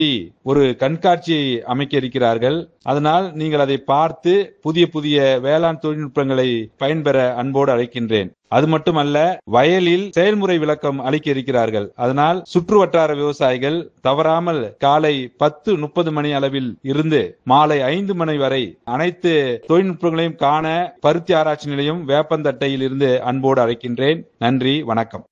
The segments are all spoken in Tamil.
ஒரு கண்காட்சியை அமைக்க இருக்கிறார்கள் அதனால் நீங்கள் அதை பார்த்து புதிய புதிய வேளாண் தொழில்நுட்பங்களை பயன்பெற அன்போடு அழைக்கின்றேன் அது மட்டுமல்ல வயலில் செயல்முறை விளக்கம் அளிக்க இருக்கிறார்கள் அதனால் சுற்று வட்டார விவசாயிகள் தவறாமல் காலை பத்து முப்பது மணி அளவில் இருந்து மாலை ஐந்து மணி வரை அனைத்து தொழில்நுட்பங்களையும் காண பருத்தி ஆராய்ச்சி நிலையம் வேப்பந்தட்டையில் இருந்து அன்போடு அழைக்கின்றேன் நன்றி வணக்கம்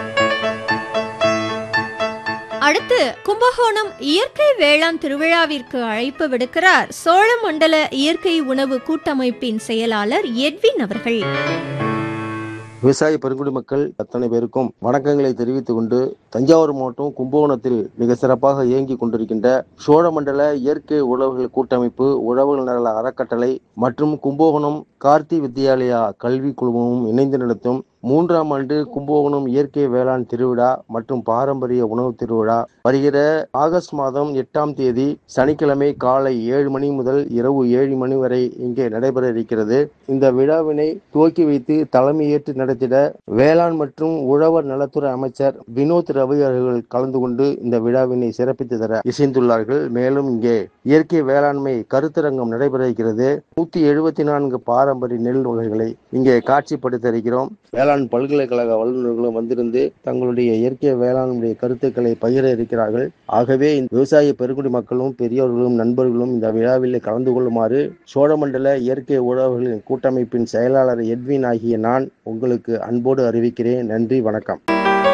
அடுத்து கும்பகோணம் இயற்கை வேளாண் திருவிழாவிற்கு அழைப்பு விடுக்கிறார் சோழமண்டல இயற்கை உணவு கூட்டமைப்பின் செயலாளர் எட்வின் அவர்கள் விவசாய பெருங்குடி மக்கள் அத்தனை பேருக்கும் வணக்கங்களை தெரிவித்துக் கொண்டு தஞ்சாவூர் மாவட்டம் கும்பகோணத்தில் மிக சிறப்பாக இயங்கி கொண்டிருக்கின்ற சோழமண்டல இயற்கை உழவர்கள் கூட்டமைப்பு உழவர்கள் நல அறக்கட்டளை மற்றும் கும்பகோணம் கார்த்தி வித்யாலயா கல்வி குழுமமும் இணைந்து நடத்தும் மூன்றாம் ஆண்டு கும்பகோணம் இயற்கை வேளாண் திருவிழா மற்றும் பாரம்பரிய உணவு திருவிழா வருகிற ஆகஸ்ட் மாதம் எட்டாம் தேதி சனிக்கிழமை காலை ஏழு மணி முதல் இரவு ஏழு மணி வரை இங்கே நடைபெற இருக்கிறது இந்த விழாவினை துவக்கி வைத்து தலைமையேற்று நடத்திட வேளாண் மற்றும் உழவர் நலத்துறை அமைச்சர் வினோத் ரவி அவர்கள் கலந்து கொண்டு இந்த விழாவினை சிறப்பித்து தர இசைந்துள்ளார்கள் மேலும் இங்கே இயற்கை வேளாண்மை கருத்தரங்கம் நடைபெற இருக்கிறது நூத்தி எழுபத்தி நான்கு பாரம்பரிய நெல் வகைகளை இங்கே காட்சிப்படுத்த இருக்கிறோம் வேளாண் பல்கலைக்கழக வல்லுநர்களும் வந்திருந்து தங்களுடைய இயற்கை வேளாண்மையுடைய கருத்துக்களை பகிர இருக்கிறார்கள் ஆகவே இந்த விவசாய பெருங்குடி மக்களும் பெரியவர்களும் நண்பர்களும் இந்த விழாவில் கலந்து கொள்ளுமாறு சோழமண்டல இயற்கை உழவர்களின் கூட்டமைப்பின் செயலாளர் எட்வின் ஆகிய நான் உங்களுக்கு அன்போடு அறிவிக்கிறேன் நன்றி வணக்கம்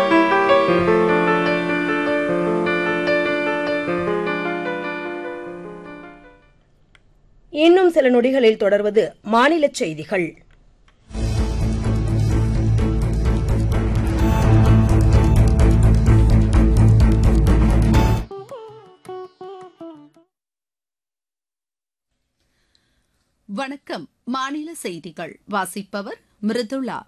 இன்னும் சில நொடிகளில் தொடர்வது மாநில செய்திகள் வணக்கம் மாநில செய்திகள் வாசிப்பவர் மிருதுளா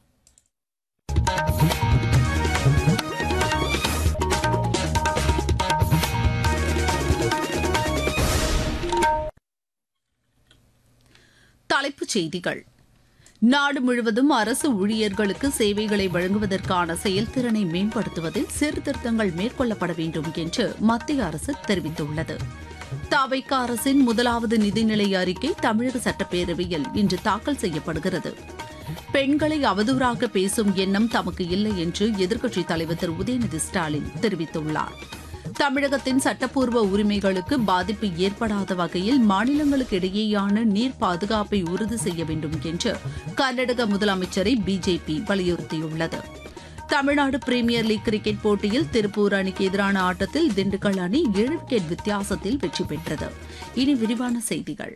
தலைப்புச் செய்திகள் நாடு முழுவதும் அரசு ஊழியர்களுக்கு சேவைகளை வழங்குவதற்கான செயல்திறனை மேம்படுத்துவதில் சீர்திருத்தங்கள் மேற்கொள்ளப்பட வேண்டும் என்று மத்திய அரசு தெரிவித்துள்ளது தாவைக்க அரசின் முதலாவது நிதிநிலை அறிக்கை தமிழக சட்டப்பேரவையில் இன்று தாக்கல் செய்யப்படுகிறது பெண்களை அவதூறாக பேசும் எண்ணம் தமக்கு இல்லை என்று எதிர்க்கட்சித் தலைவர் திரு உதயநிதி ஸ்டாலின் தெரிவித்துள்ளார் தமிழகத்தின் சட்டப்பூர்வ உரிமைகளுக்கு பாதிப்பு ஏற்படாத வகையில் மாநிலங்களுக்கு இடையேயான நீர் பாதுகாப்பை உறுதி செய்ய வேண்டும் என்று கர்நாடக முதலமைச்சரை பிஜேபி வலியுறுத்தியுள்ளது தமிழ்நாடு பிரீமியர் லீக் கிரிக்கெட் போட்டியில் திருப்பூர் அணிக்கு எதிரான ஆட்டத்தில் திண்டுக்கல் அணி ஏழு விக்கெட் வித்தியாசத்தில் வெற்றி பெற்றது இனி விரிவான செய்திகள்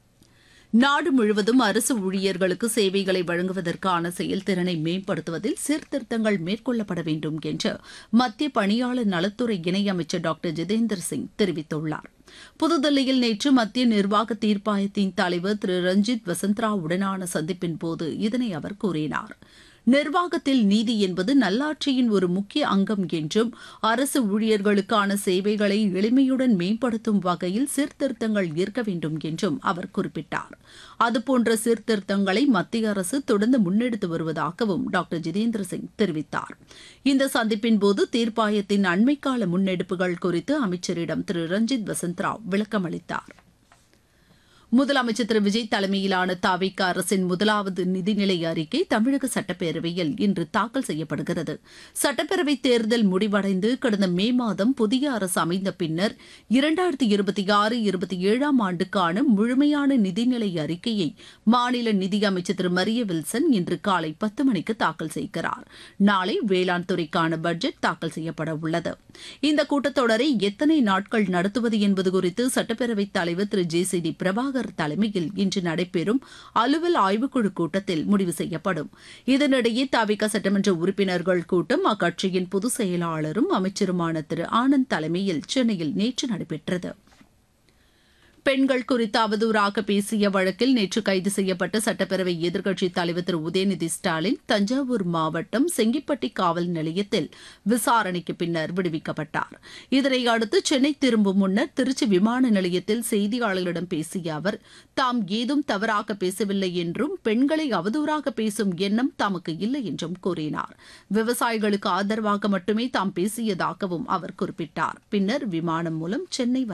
நாடு முழுவதும் அரசு ஊழியர்களுக்கு சேவைகளை வழங்குவதற்கான செயல்திறனை மேம்படுத்துவதில் சீர்திருத்தங்கள் மேற்கொள்ளப்பட வேண்டும் என்று மத்திய பணியாளர் நலத்துறை இணையமைச்சர் டாக்டர் ஜிதேந்தர் சிங் தெரிவித்துள்ளார் புதுதில்லியில் நேற்று மத்திய நிர்வாக தீர்ப்பாயத்தின் தலைவர் திரு ரஞ்சித் வசந்த்ராவுடனான சந்திப்பின் போது இதனை அவர் கூறினார் நிர்வாகத்தில் நீதி என்பது நல்லாட்சியின் ஒரு முக்கிய அங்கம் என்றும் அரசு ஊழியர்களுக்கான சேவைகளை எளிமையுடன் மேம்படுத்தும் வகையில் சீர்திருத்தங்கள் இருக்க வேண்டும் என்றும் அவர் குறிப்பிட்டார் அதுபோன்ற சீர்திருத்தங்களை மத்திய அரசு தொடர்ந்து முன்னெடுத்து வருவதாகவும் டாக்டர் ஜிதேந்திர சிங் தெரிவித்தார் இந்த சந்திப்பின் போது தீர்ப்பாயத்தின் அண்மைக்கால முன்னெடுப்புகள் குறித்து அமைச்சரிடம் திரு ரஞ்சித் வசந்த்ராவ் விளக்கமளித்தார் முதலமைச்சர் திரு விஜய் தலைமையிலான தாவிக அரசின் முதலாவது நிதிநிலை அறிக்கை தமிழக சட்டப்பேரவையில் இன்று தாக்கல் செய்யப்படுகிறது சட்டப்பேரவை தேர்தல் முடிவடைந்து கடந்த மே மாதம் புதிய அரசு அமைந்த பின்னர் இரண்டாயிரத்தி இருபத்தி ஆறு இருபத்தி ஏழாம் ஆண்டுக்கான முழுமையான நிதிநிலை அறிக்கையை மாநில நிதியமைச்சர் திரு மரிய வில்சன் இன்று காலை பத்து மணிக்கு தாக்கல் செய்கிறார் நாளை வேளாண் துறைக்கான பட்ஜெட் தாக்கல் செய்யப்பட உள்ளது இந்த கூட்டத்தொடரை எத்தனை நாட்கள் நடத்துவது என்பது குறித்து சட்டப்பேரவைத் தலைவர் திரு ஜே சி டி பிரபாகர் தலைமையில் இன்று நடைபெறும் அலுவல் ஆய்வுக்குழு கூட்டத்தில் முடிவு செய்யப்படும் இதனிடையே தாவிக சட்டமன்ற உறுப்பினர்கள் கூட்டம் அக்கட்சியின் பொதுச் செயலாளரும் அமைச்சருமான திரு ஆனந்த் தலைமையில் சென்னையில் நேற்று நடைபெற்றது பெண்கள் குறித்து அவதூறாக பேசிய வழக்கில் நேற்று கைது செய்யப்பட்ட சட்டப்பேரவை எதிர்க்கட்சித் தலைவர் திரு உதயநிதி ஸ்டாலின் தஞ்சாவூர் மாவட்டம் செங்கிப்பட்டி காவல் நிலையத்தில் விசாரணைக்கு பின்னர் விடுவிக்கப்பட்டார் இதனை அடுத்து சென்னை திரும்பும் முன்னர் திருச்சி விமான நிலையத்தில் செய்தியாளர்களிடம் பேசிய அவர் தாம் ஏதும் தவறாக பேசவில்லை என்றும் பெண்களை அவதூறாக பேசும் எண்ணம் தமக்கு இல்லை என்றும் கூறினார் விவசாயிகளுக்கு ஆதரவாக மட்டுமே தாம் பேசியதாகவும் அவர் குறிப்பிட்டார் பின்னர் விமானம் மூலம் சென்னை